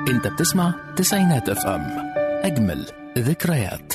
انت بتسمع تسعينات اف ام اجمل ذكريات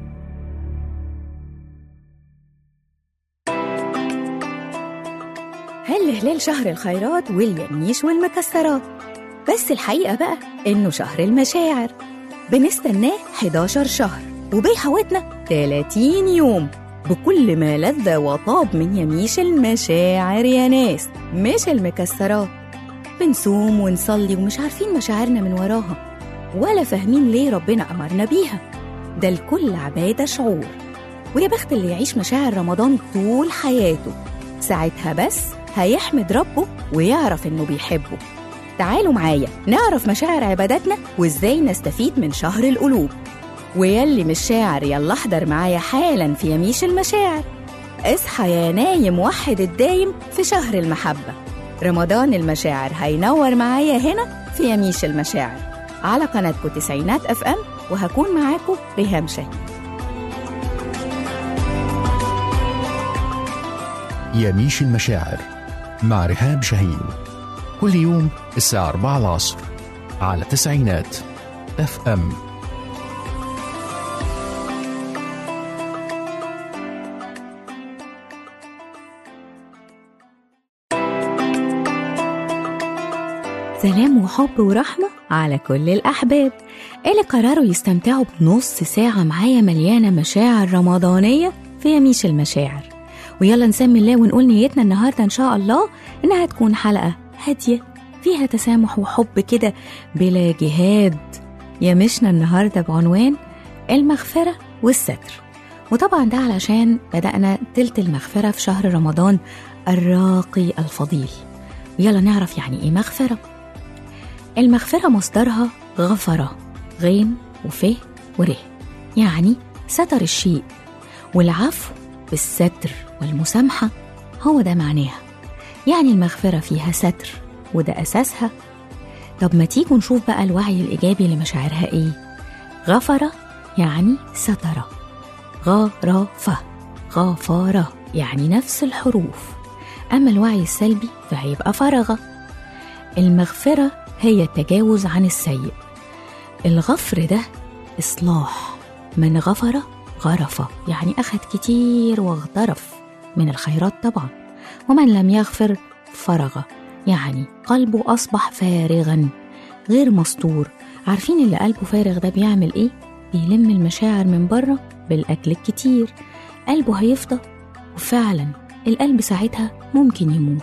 هل هلال شهر الخيرات واليميش والمكسرات بس الحقيقة بقى إنه شهر المشاعر بنستناه 11 شهر وبيحوطنا 30 يوم بكل ما لذ وطاب من يميش المشاعر يا ناس مش المكسرات بنصوم ونصلي ومش عارفين مشاعرنا من وراها ولا فاهمين ليه ربنا أمرنا بيها ده الكل عبادة شعور ويا بخت اللي يعيش مشاعر رمضان طول حياته ساعتها بس هيحمد ربه ويعرف إنه بيحبه تعالوا معايا نعرف مشاعر عباداتنا وإزاي نستفيد من شهر القلوب ويلي مش شاعر يلا احضر معايا حالا في يميش المشاعر اصحى يا نايم وحد الدايم في شهر المحبة رمضان المشاعر هينور معايا هنا في يميش المشاعر على قناتكم تسعينات اف ام وهكون معاكم ريهام شاهين يميش المشاعر مع رهام شاهين كل يوم الساعة 4 العصر على تسعينات اف ام سلام وحب ورحمة على كل الأحباب اللي قرروا يستمتعوا بنص ساعة معايا مليانة مشاعر رمضانية في يميش المشاعر ويلا نسمي الله ونقول نيتنا النهاردة إن شاء الله إنها تكون حلقة هادية فيها تسامح وحب كده بلا جهاد يمشنا النهاردة بعنوان المغفرة والستر وطبعا ده علشان بدأنا تلت المغفرة في شهر رمضان الراقي الفضيل يلا نعرف يعني ايه مغفرة المغفرة مصدرها غفرة غين وفه وره يعني ستر الشيء والعفو بالستر والمسامحة هو ده معناها يعني المغفرة فيها ستر وده أساسها طب ما تيجوا نشوف بقى الوعي الإيجابي لمشاعرها إيه غفرة يعني ستر غرفة غفارة يعني نفس الحروف أما الوعي السلبي فهيبقى فرغة المغفرة هي التجاوز عن السيء الغفر ده إصلاح من غفر غرف يعني أخذ كتير واغترف من الخيرات طبعا ومن لم يغفر فرغ يعني قلبه أصبح فارغا غير مستور عارفين اللي قلبه فارغ ده بيعمل إيه؟ بيلم المشاعر من بره بالأكل الكتير قلبه هيفضى وفعلا القلب ساعتها ممكن يموت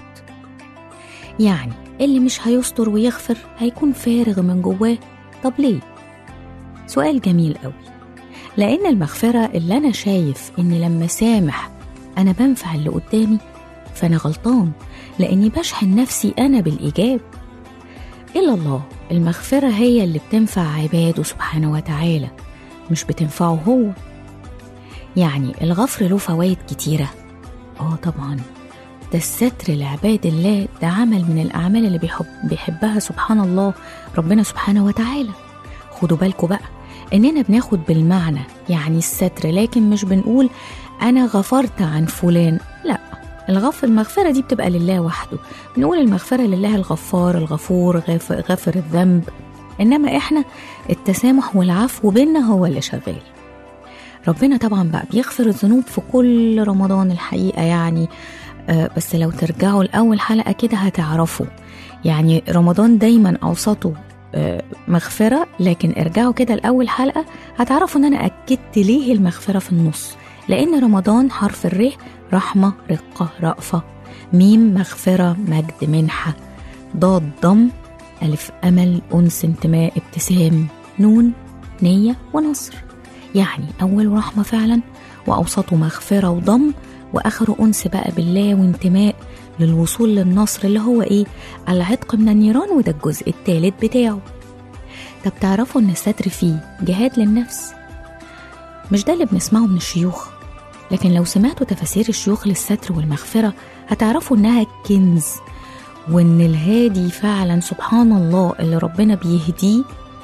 يعني اللي مش هيستر ويغفر هيكون فارغ من جواه طب ليه؟ سؤال جميل قوي لأن المغفرة اللي أنا شايف إن لما سامح أنا بنفع اللي قدامي فأنا غلطان لأني بشحن نفسي أنا بالإيجاب إلا الله المغفرة هي اللي بتنفع عباده سبحانه وتعالى مش بتنفعه هو يعني الغفر له فوائد كتيرة آه طبعا ده الستر لعباد الله ده عمل من الأعمال اللي بيحب بيحبها سبحان الله ربنا سبحانه وتعالى خدوا بالكم بقى إننا بناخد بالمعنى يعني الستر لكن مش بنقول أنا غفرت عن فلان لا الغفر المغفرة دي بتبقى لله وحده بنقول المغفرة لله الغفار الغفور غافر, غافر الذنب إنما إحنا التسامح والعفو بينا هو اللي شغال ربنا طبعا بقى بيغفر الذنوب في كل رمضان الحقيقة يعني آه بس لو ترجعوا لأول حلقة كده هتعرفوا يعني رمضان دايما أوسطه آه مغفرة لكن ارجعوا كده لأول حلقة هتعرفوا إن أنا أكدت ليه المغفرة في النص لأن رمضان حرف الره رحمة رقة رأفة ميم مغفرة مجد منحة ضاد ضم ألف أمل أنس انتماء ابتسام نون نية ونصر يعني أول رحمة فعلا وأوسطه مغفرة وضم وآخره أنس بقى بالله وانتماء للوصول للنصر اللي هو إيه العتق من النيران وده الجزء الثالث بتاعه طب تعرفوا إن الستر فيه جهاد للنفس مش ده اللي بنسمعه من الشيوخ لكن لو سمعتوا تفاسير الشيوخ للستر والمغفرة هتعرفوا إنها كنز وإن الهادي فعلا سبحان الله اللي ربنا بيهديه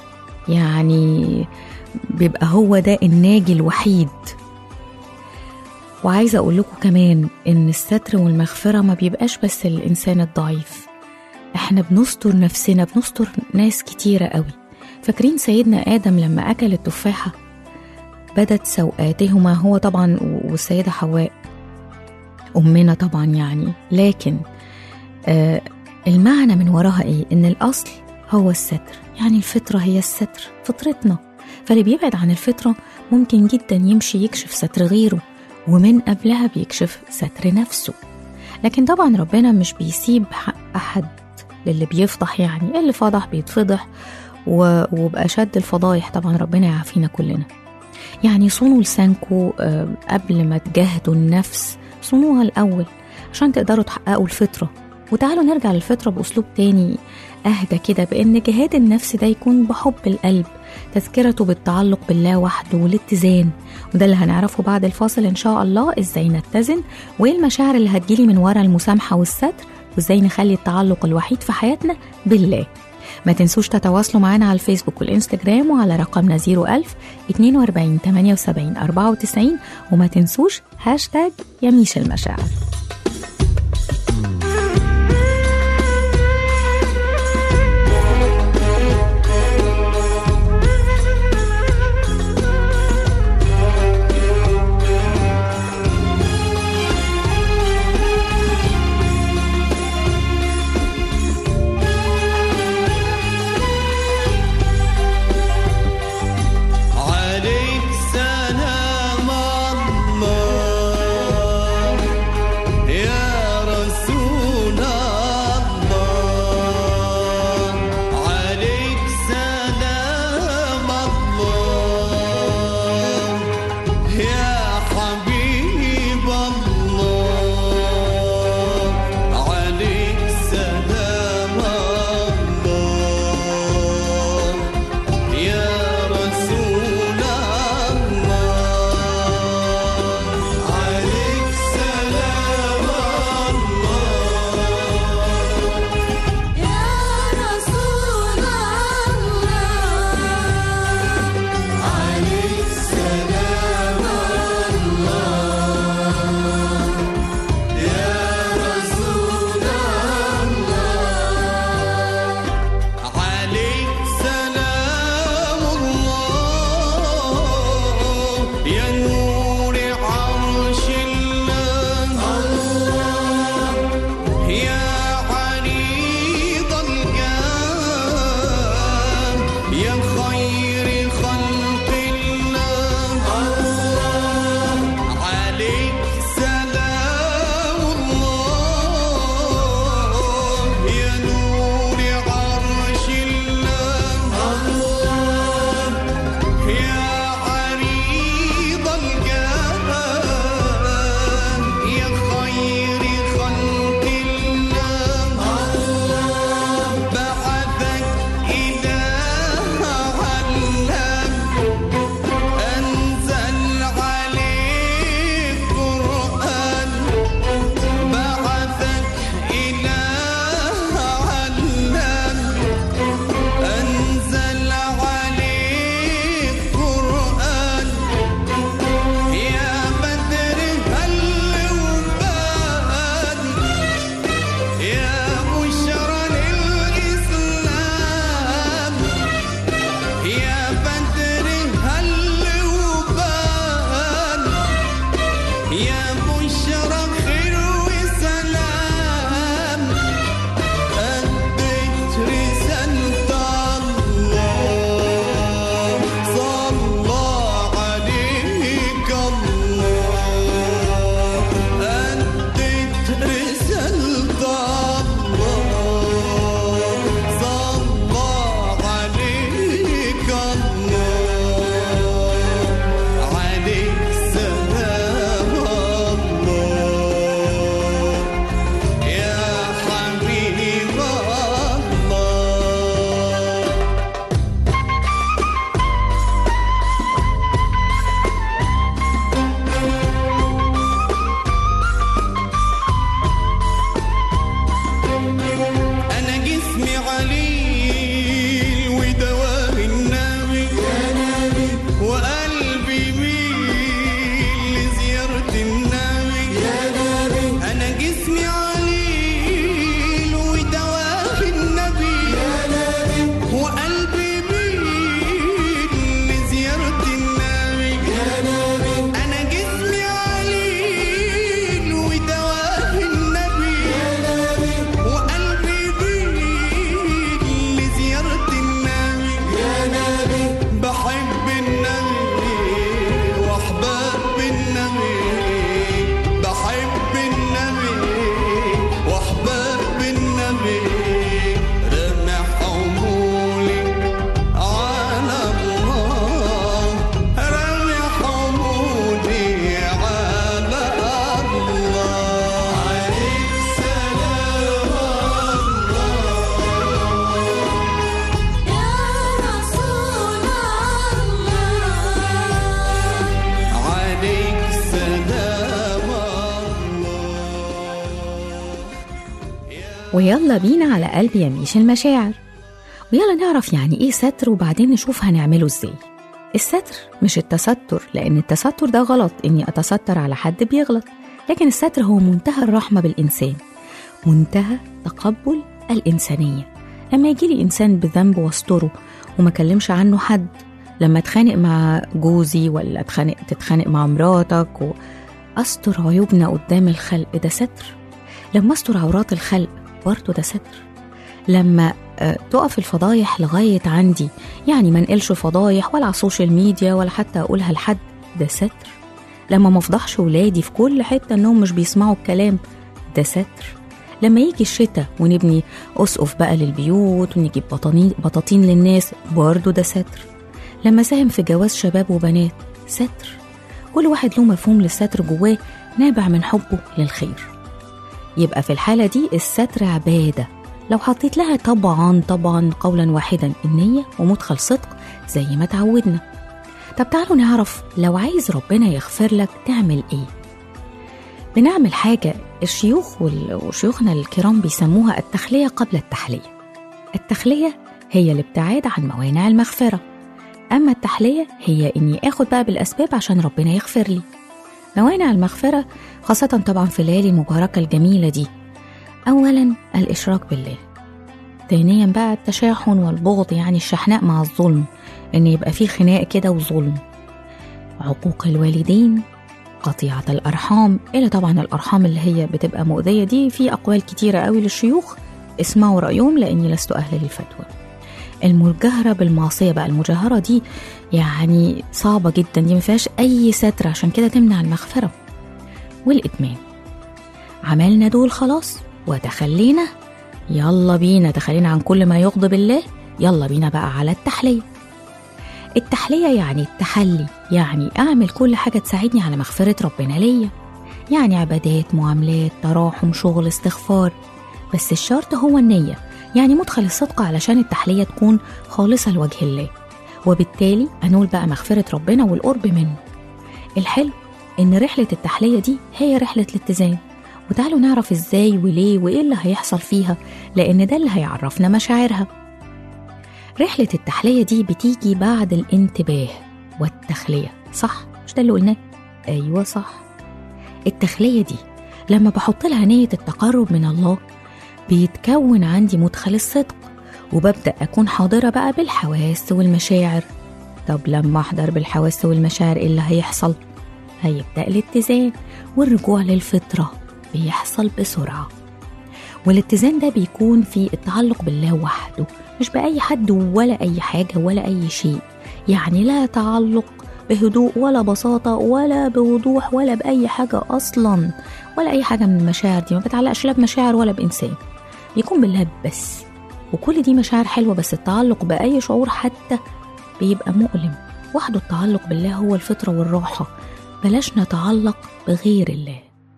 يعني بيبقى هو ده الناجي الوحيد وعايزة أقول لكم كمان إن الستر والمغفرة ما بيبقاش بس للإنسان الضعيف إحنا بنستر نفسنا بنستر ناس كتيرة قوي فاكرين سيدنا آدم لما أكل التفاحة بدت سوآتهما هو طبعا والسيدة حواء أمنا طبعا يعني لكن آه المعنى من وراها إيه؟ إن الأصل هو الستر يعني الفطرة هي الستر فطرتنا فاللي بيبعد عن الفطرة ممكن جدا يمشي يكشف ستر غيره ومن قبلها بيكشف ستر نفسه لكن طبعا ربنا مش بيسيب حق أحد للي بيفضح يعني اللي فضح بيتفضح و- وبأشد الفضايح طبعا ربنا يعافينا كلنا يعني صونوا لسانكوا آه، قبل ما تجاهدوا النفس صونوها الأول عشان تقدروا تحققوا الفطرة وتعالوا نرجع للفطرة بأسلوب تاني أهدى كده بأن جهاد النفس ده يكون بحب القلب تذكرته بالتعلق بالله وحده والاتزان وده اللي هنعرفه بعد الفاصل إن شاء الله إزاي نتزن وإيه المشاعر اللي هتجيلي من ورا المسامحة والستر وإزاي نخلي التعلق الوحيد في حياتنا بالله ما تنسوش تتواصلوا معنا على الفيسبوك والإنستجرام وعلى رقمنا 01000 42 78 94 وما تنسوش هاشتاج يميش المشاعر عليك سلام الله ويلا بينا على قلب يميش المشاعر ويلا نعرف يعني ايه ستر وبعدين نشوف هنعمله ازاي الستر مش التستر لان التستر ده غلط اني اتستر على حد بيغلط لكن الستر هو منتهى الرحمة بالإنسان منتهى تقبل الإنسانية لما يجيلي إنسان بذنب واستره وما كلمش عنه حد لما اتخانق مع جوزي ولا اتخانق تتخانق مع مراتك واستر عيوبنا قدام الخلق ده ستر لما استر عورات الخلق برضه ده ستر لما آه، تقف الفضايح لغاية عندي يعني ما نقلش فضايح ولا على السوشيال ميديا ولا حتى أقولها لحد ده ستر لما ما افضحش ولادي في كل حتة انهم مش بيسمعوا الكلام ده ستر لما يجي الشتاء ونبني أسقف بقى للبيوت ونجيب بطاني- بطاطين للناس برضه ده ستر لما ساهم في جواز شباب وبنات ستر كل واحد له مفهوم للستر جواه نابع من حبه للخير يبقى في الحالة دي الستر عبادة لو حطيت لها طبعا طبعا قولا واحدا النية ومدخل صدق زي ما تعودنا طب تعالوا نعرف لو عايز ربنا يغفر لك تعمل ايه بنعمل حاجة الشيوخ وال- وشيوخنا الكرام بيسموها التخلية قبل التحلية التخلية هي الابتعاد عن موانع المغفرة أما التحلية هي إني آخد بقى بالأسباب عشان ربنا يغفر لي موانع المغفرة خاصة طبعا في الليالي المباركة الجميلة دي أولا الإشراك بالله ثانيا بقى التشاحن والبغض يعني الشحناء مع الظلم إن يبقى في خناق كده وظلم عقوق الوالدين قطيعة الأرحام إلا طبعا الأرحام اللي هي بتبقى مؤذية دي في أقوال كتيرة قوي للشيوخ اسمعوا رأيهم لأني لست أهل للفتوى المجاهرة بالمعصية بقى المجاهرة دي يعني صعبة جدا دي ما فيهاش أي ستر عشان كده تمنع المغفرة والإدمان عملنا دول خلاص وتخلينا يلا بينا تخلينا عن كل ما يغضب الله يلا بينا بقى على التحلية التحلية يعني التحلي يعني أعمل كل حاجة تساعدني على مغفرة ربنا ليا يعني عبادات معاملات تراحم شغل استغفار بس الشرط هو النية يعني مدخل الصدق علشان التحلية تكون خالصة لوجه الله وبالتالي أنول بقى مغفرة ربنا والقرب منه الحلو إن رحلة التحلية دي هي رحلة الاتزان وتعالوا نعرف ازاي وليه وايه اللي هيحصل فيها لان ده اللي هيعرفنا مشاعرها رحلة التحلية دي بتيجي بعد الانتباه والتخلية صح مش ده اللي قلناه ايوه صح التخلية دي لما بحط لها نية التقرب من الله بيتكون عندي مدخل الصدق وببدأ أكون حاضرة بقى بالحواس والمشاعر طب لما أحضر بالحواس والمشاعر إيه اللي هيحصل؟ هيبدأ الاتزان والرجوع للفطرة بيحصل بسرعة والاتزان ده بيكون في التعلق بالله وحده مش بأي حد ولا أي حاجة ولا أي شيء يعني لا تعلق بهدوء ولا بساطة ولا بوضوح ولا بأي حاجة أصلا ولا أي حاجة من المشاعر دي ما بتعلقش لا بمشاعر ولا بإنسان بيكون بالله بس وكل دي مشاعر حلوة بس التعلق بأي شعور حتى بيبقى مؤلم وحده التعلق بالله هو الفطرة والراحة بلاش نتعلق بغير الله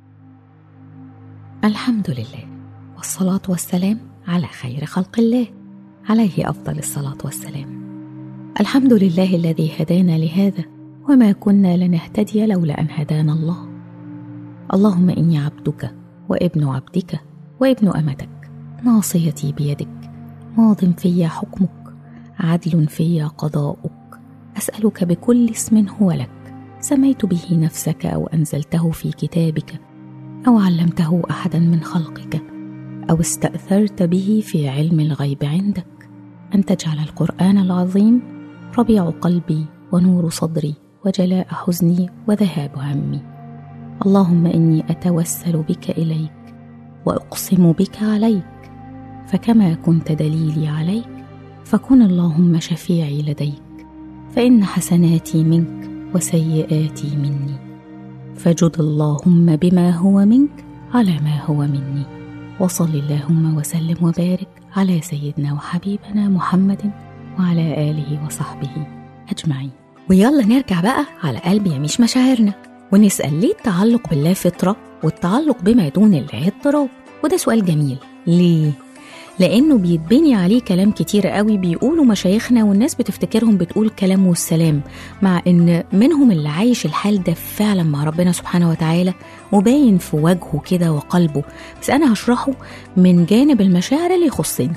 الحمد لله والصلاة والسلام على خير خلق الله عليه أفضل الصلاة والسلام الحمد لله الذي هدانا لهذا وما كنا لنهتدي لولا أن هدانا الله اللهم إني عبدك وابن عبدك وابن أمتك ناصيتي بيدك ماض في حكمك عدل في قضاؤك أسألك بكل اسم هو لك سميت به نفسك أو أنزلته في كتابك أو علمته أحدا من خلقك أو استأثرت به في علم الغيب عندك أن تجعل القرآن العظيم ربيع قلبي ونور صدري وجلاء حزني وذهاب همي اللهم إني أتوسل بك إليك وأقسم بك عليك فكما كنت دليلي عليك فكن اللهم شفيعي لديك فإن حسناتي منك وسيئاتي مني فجد اللهم بما هو منك على ما هو مني وصل اللهم وسلم وبارك على سيدنا وحبيبنا محمد وعلى آله وصحبه أجمعين ويلا نرجع بقى على قلب يميش مشاعرنا ونسأل ليه التعلق بالله فطرة والتعلق بما دون الله اضطراب وده سؤال جميل ليه؟ لأنه بيتبني عليه كلام كتير قوي بيقولوا مشايخنا والناس بتفتكرهم بتقول كلام والسلام مع إن منهم اللي عايش الحال ده فعلا مع ربنا سبحانه وتعالى وباين في وجهه كده وقلبه بس أنا هشرحه من جانب المشاعر اللي يخصني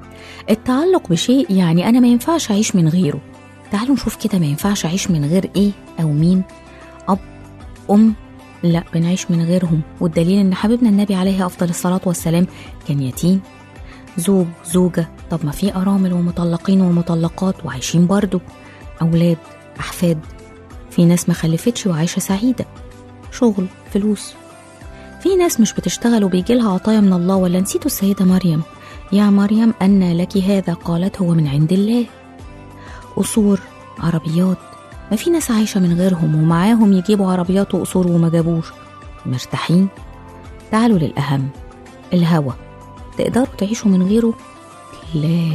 التعلق بشيء يعني أنا ما ينفعش أعيش من غيره تعالوا نشوف كده ما ينفعش أعيش من غير إيه أو مين أب أم لا بنعيش من غيرهم والدليل إن حبيبنا النبي عليه أفضل الصلاة والسلام كان يتيم زوج زوجة طب ما في أرامل ومطلقين ومطلقات وعايشين برضو أولاد أحفاد في ناس ما خلفتش وعايشة سعيدة شغل فلوس في ناس مش بتشتغل وبيجي لها عطايا من الله ولا نسيتوا السيدة مريم يا مريم أن لك هذا قالت هو من عند الله قصور عربيات ما في ناس عايشة من غيرهم ومعاهم يجيبوا عربيات وقصور وما جابوش مرتاحين تعالوا للأهم الهوى تقدروا تعيشوا من غيره لا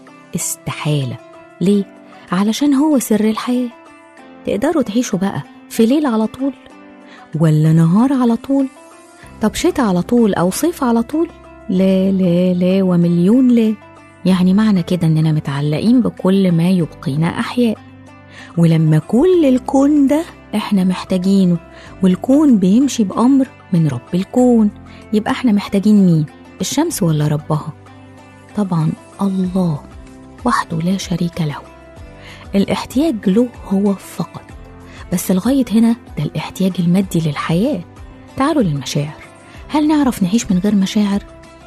استحالة ليه؟ علشان هو سر الحياة تقدروا تعيشوا بقى في ليل على طول ولا نهار على طول طب شتاء على طول أو صيف على طول لا لا لا ومليون لا يعني معنى كده إننا متعلقين بكل ما يبقينا أحياء ولما كل الكون ده إحنا محتاجينه والكون بيمشي بأمر من رب الكون يبقى إحنا محتاجين مين؟ الشمس ولا ربها؟ طبعا الله وحده لا شريك له الاحتياج له هو فقط بس لغاية هنا ده الاحتياج المادي للحياة تعالوا للمشاعر هل نعرف نعيش من غير مشاعر؟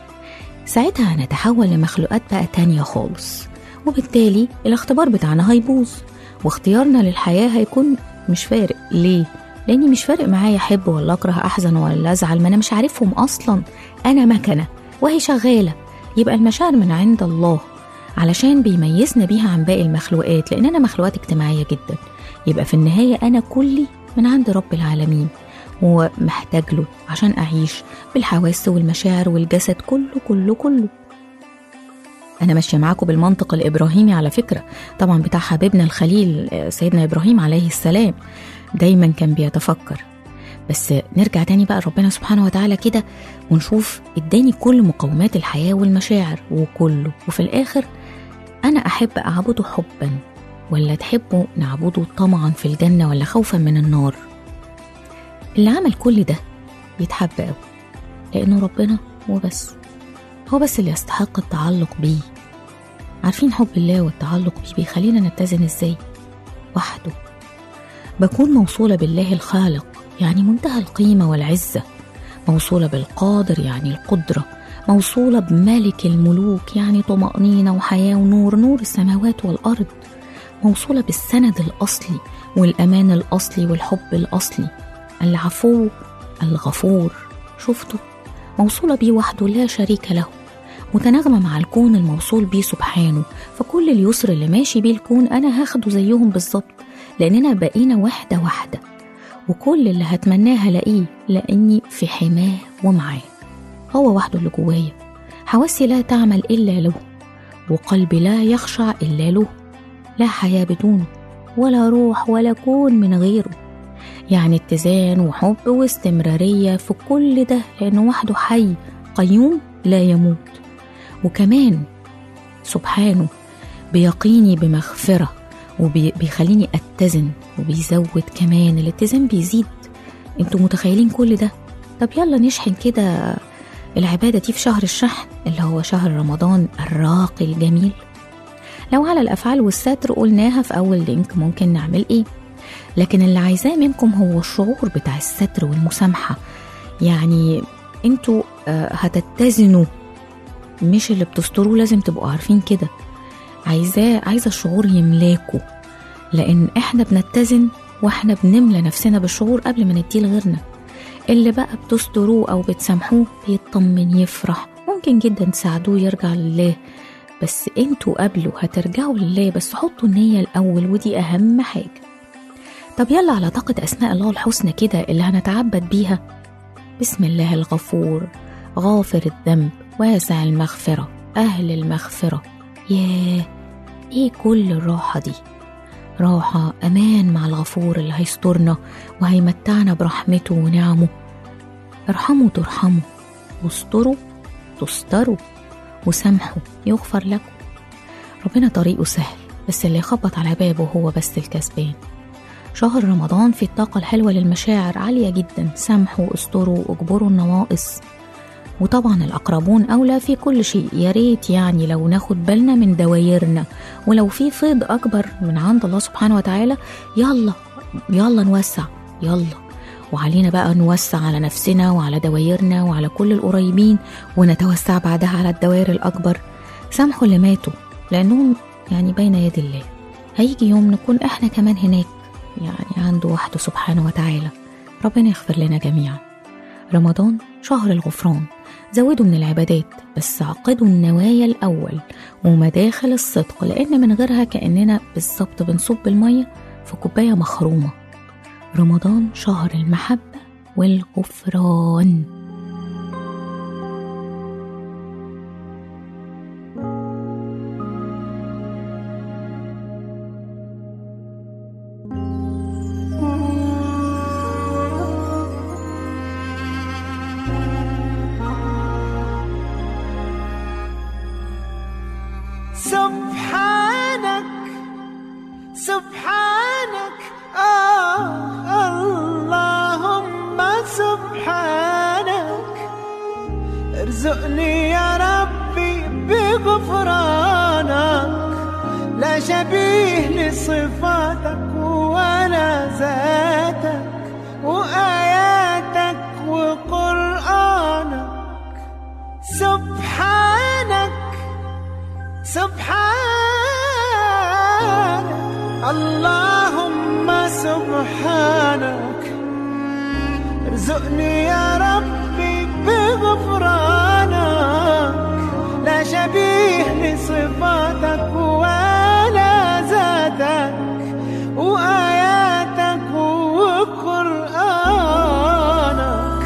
ساعتها هنتحول لمخلوقات بقى تانية خالص وبالتالي الاختبار بتاعنا هيبوظ واختيارنا للحياة هيكون مش فارق ليه؟ لأني مش فارق معايا أحب ولا أكره أحزن ولا أزعل ما أنا مش عارفهم أصلا أنا مكنة وهي شغالة يبقى المشاعر من عند الله علشان بيميزنا بيها عن باقي المخلوقات لأننا مخلوقات اجتماعية جدا يبقى في النهاية أنا كلي من عند رب العالمين ومحتاج له عشان أعيش بالحواس والمشاعر والجسد كله كله كله أنا ماشية معاكم بالمنطق الإبراهيمي على فكرة طبعا بتاع حبيبنا الخليل سيدنا إبراهيم عليه السلام دايما كان بيتفكر بس نرجع تاني بقى ربنا سبحانه وتعالى كده ونشوف اداني كل مقومات الحياة والمشاعر وكله وفي الآخر أنا أحب أعبده حبا ولا تحبوا نعبده طمعا في الجنة ولا خوفا من النار اللي عمل كل ده يتحب قوي لأنه ربنا وبس هو بس اللي يستحق التعلق بيه عارفين حب الله والتعلق بيه بيخلينا نتزن ازاي وحده بكون موصولة بالله الخالق يعني منتهى القيمة والعزة موصولة بالقادر يعني القدرة موصولة بملك الملوك يعني طمأنينة وحياة ونور نور السماوات والأرض موصولة بالسند الأصلي والأمان الأصلي والحب الأصلي العفو الغفور شفتوا موصولة بيه وحده لا شريك له متناغمة مع الكون الموصول بيه سبحانه فكل اليسر اللي ماشي بيه الكون أنا هاخده زيهم بالظبط لأننا بقينا وحدة واحدة وكل اللي هتمناه هلاقيه لأني في حماه ومعاه هو وحده اللي جوايا حواسي لا تعمل إلا له وقلبي لا يخشع إلا له لا حياة بدونه ولا روح ولا كون من غيره يعني اتزان وحب واستمرارية في كل ده لأنه وحده حي قيوم لا يموت وكمان سبحانه بيقيني بمغفرة وبيخليني أتزن وبيزود كمان الاتزان بيزيد انتوا متخيلين كل ده طب يلا نشحن كده العبادة دي في شهر الشحن اللي هو شهر رمضان الراقي الجميل لو على الأفعال والستر قلناها في أول لينك ممكن نعمل إيه لكن اللي عايزاه منكم هو الشعور بتاع الستر والمسامحة يعني انتوا هتتزنوا مش اللي بتستروه لازم تبقوا عارفين كده عايزاه عايزة الشعور يملاكوا لأن احنا بنتزن واحنا بنملى نفسنا بالشعور قبل ما نديه لغيرنا اللي بقى بتستروه أو بتسامحوه بيطمن يفرح ممكن جدا تساعدوه يرجع لله بس انتوا قبله هترجعوا لله بس حطوا النية الأول ودي أهم حاجة طب يلا على طاقة أسماء الله الحسنى كده اللي هنتعبد بيها بسم الله الغفور غافر الذنب واسع المغفرة أهل المغفرة ياه إيه كل الراحة دي راحة أمان مع الغفور اللي هيسترنا وهيمتعنا برحمته ونعمه ارحموا ترحموا واستروا تستروا وسامحوا يغفر لكم ربنا طريقه سهل بس اللي يخبط على بابه هو بس الكسبان شهر رمضان فيه الطاقة الحلوة للمشاعر عالية جدا سامحوا استروا اجبروا النواقص وطبعا الأقربون أولى في كل شيء يا ريت يعني لو ناخد بالنا من دوايرنا ولو في فيض أكبر من عند الله سبحانه وتعالى يلا يلا نوسع يلا وعلينا بقى نوسع على نفسنا وعلى دوايرنا وعلى كل القريبين ونتوسع بعدها على الدوائر الأكبر سامحوا اللي ماتوا لأنهم يعني بين يدي الله هيجي يوم نكون إحنا كمان هناك يعني عنده وحده سبحانه وتعالى ربنا يغفر لنا جميعا رمضان شهر الغفران زودوا من العبادات بس عقدوا النوايا الأول ومداخل الصدق لأن من غيرها كأننا بالظبط بنصب المية في كوباية مخرومة رمضان شهر المحبة والغفران سبحانك سبحانك آه اللهم سبحانك ارزقني يا ربي بغفرانك لا شبيه لصفاتك ولا ذاتك وآياتك وقرآنك سبحانك سبحانك اللهم سبحانك ارزقني يا ربي بغفرانك لا شبيه لصفاتك ولا ذاتك وآياتك وقرآنك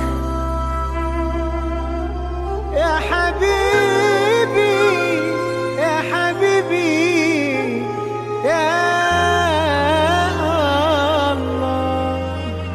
يا حبيبي يا حبيبي يا الله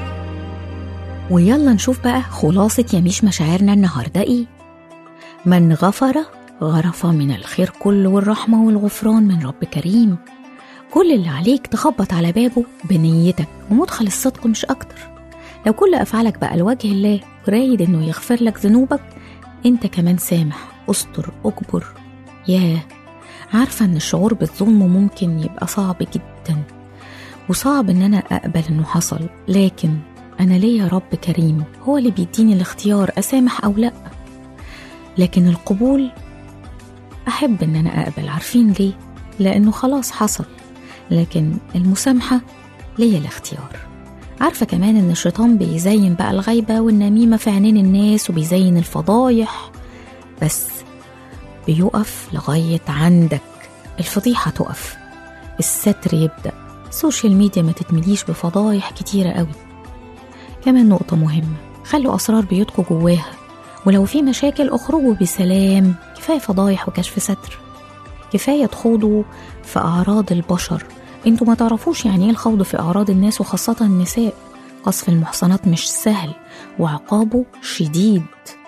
ويلا نشوف بقى خلاصة يميش مشاعرنا النهاردة إيه من غفر غرف من الخير كله والرحمة والغفران من رب كريم كل اللي عليك تخبط على بابه بنيتك ومدخل الصدق مش أكتر لو كل أفعالك بقى لوجه الله ورايد إنه يغفر لك ذنوبك أنت كمان سامح استر أجبر ياه عارفة إن الشعور بالظلم ممكن يبقى صعب جدا وصعب إن أنا أقبل إنه حصل لكن أنا ليا رب كريم هو اللي بيديني الاختيار أسامح أو لأ لكن القبول أحب إن أنا أقبل عارفين ليه؟ لأنه خلاص حصل لكن المسامحة ليا الاختيار عارفة كمان إن الشيطان بيزين بقى الغيبة والنميمة في عينين الناس وبيزين الفضايح بس بيقف لغاية عندك الفضيحة تقف الستر يبدأ السوشيال ميديا ما تتمليش بفضايح كتيرة قوي كمان نقطة مهمة خلوا أسرار بيوتكم جواها ولو في مشاكل اخرجوا بسلام كفاية فضايح وكشف ستر كفاية تخوضوا في أعراض البشر انتوا ما تعرفوش يعني ايه الخوض في أعراض الناس وخاصة النساء قصف المحصنات مش سهل وعقابه شديد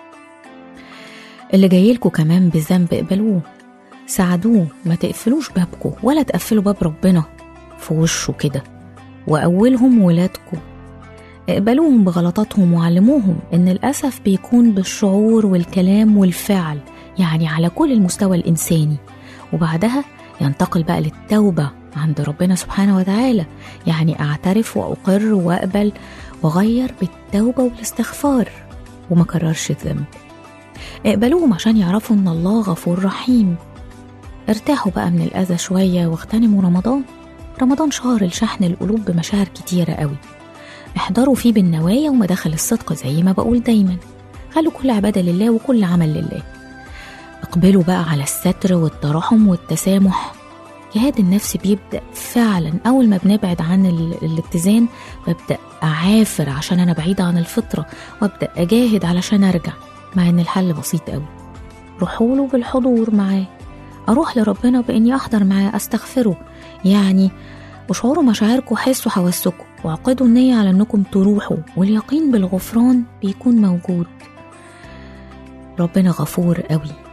اللي جايلكوا كمان بذنب اقبلوه ساعدوه ما تقفلوش بابكوا ولا تقفلوا باب ربنا في وشه كده وأولهم ولادكوا اقبلوهم بغلطاتهم وعلموهم ان الاسف بيكون بالشعور والكلام والفعل يعني على كل المستوى الانساني وبعدها ينتقل بقى للتوبه عند ربنا سبحانه وتعالى يعني اعترف واقر واقبل واغير بالتوبه والاستغفار وما كررش الذنب اقبلوهم عشان يعرفوا ان الله غفور رحيم ارتاحوا بقى من الاذى شويه واغتنموا رمضان رمضان شهر لشحن القلوب بمشاعر كتيره قوي احضروا فيه بالنوايا ومداخل الصدق زي ما بقول دايما خلوا كل عبادة لله وكل عمل لله اقبلوا بقى على الستر والترحم والتسامح جهاد النفس بيبدأ فعلا أول ما بنبعد عن ال- الاتزان ببدأ أعافر عشان أنا بعيدة عن الفطرة وأبدأ أجاهد علشان أرجع مع إن الحل بسيط أوي روحوا له بالحضور معاه أروح لربنا بإني أحضر معاه أستغفره يعني وشعوروا مشاعركم حسوا حواسكم وعقدوا النية على انكم تروحوا واليقين بالغفران بيكون موجود ربنا غفور قوي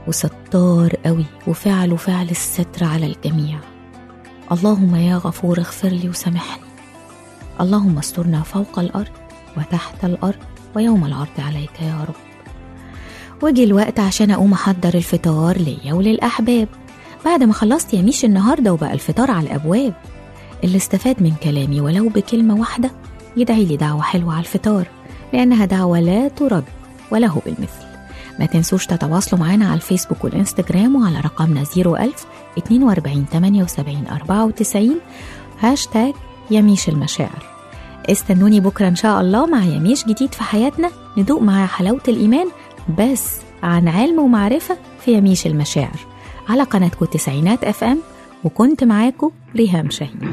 وستار قوي وفعله فعل الستر على الجميع اللهم يا غفور اغفر لي وسامحني اللهم استرنا فوق الأرض وتحت الأرض ويوم العرض عليك يا رب وجي الوقت عشان أقوم أحضر الفطار ليا وللأحباب بعد ما خلصت يا ميش النهاردة وبقى الفطار على الأبواب اللي استفاد من كلامي ولو بكلمة واحدة يدعي لي دعوة حلوة على الفطار لأنها دعوة لا ترد وله بالمثل ما تنسوش تتواصلوا معنا على الفيسبوك والإنستجرام وعلى رقمنا 01000 42 78 94 هاشتاج يميش المشاعر استنوني بكرة إن شاء الله مع يميش جديد في حياتنا ندوق معاه حلاوة الإيمان بس عن علم ومعرفة في يميش المشاعر على قناتكم تسعينات اف ام وكنت معاكم ريهام شاهين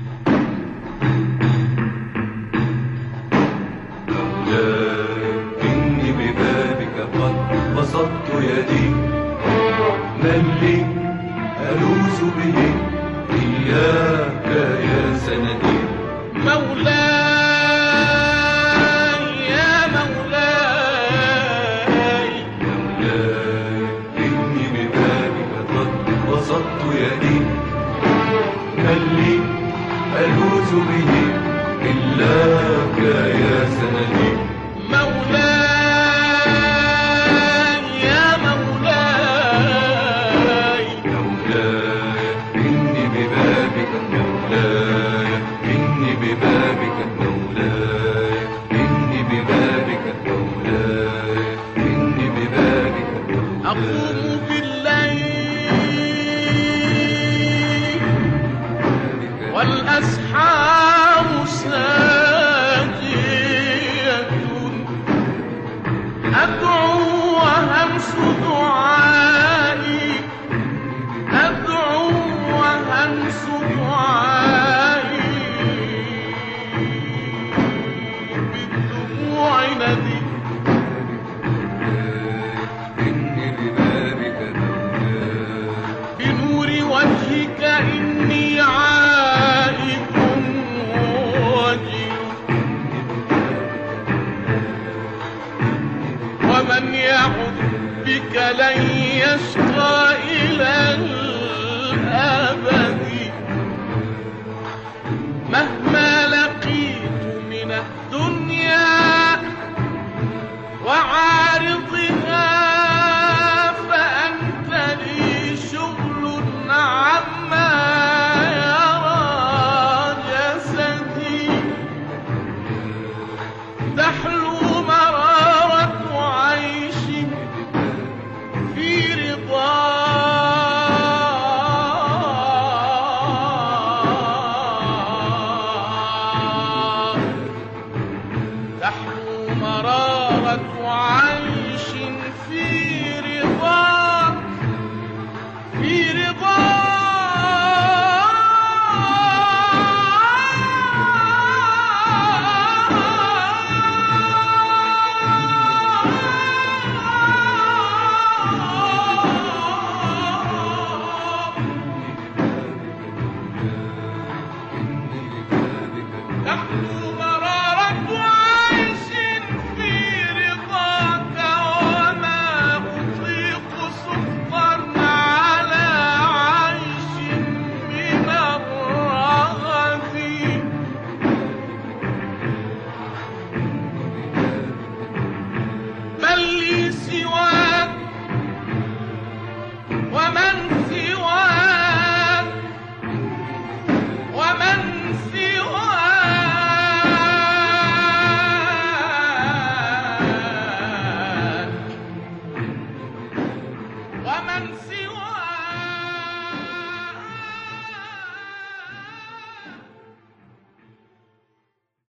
إني ببابك قد بسطت يدي من لي ألوذ به إياك يا سندي مولاي يا مولاي مولاي إني ببابك قد بسطت يدي من لي ألوذ به إلاك يا سندي مولاي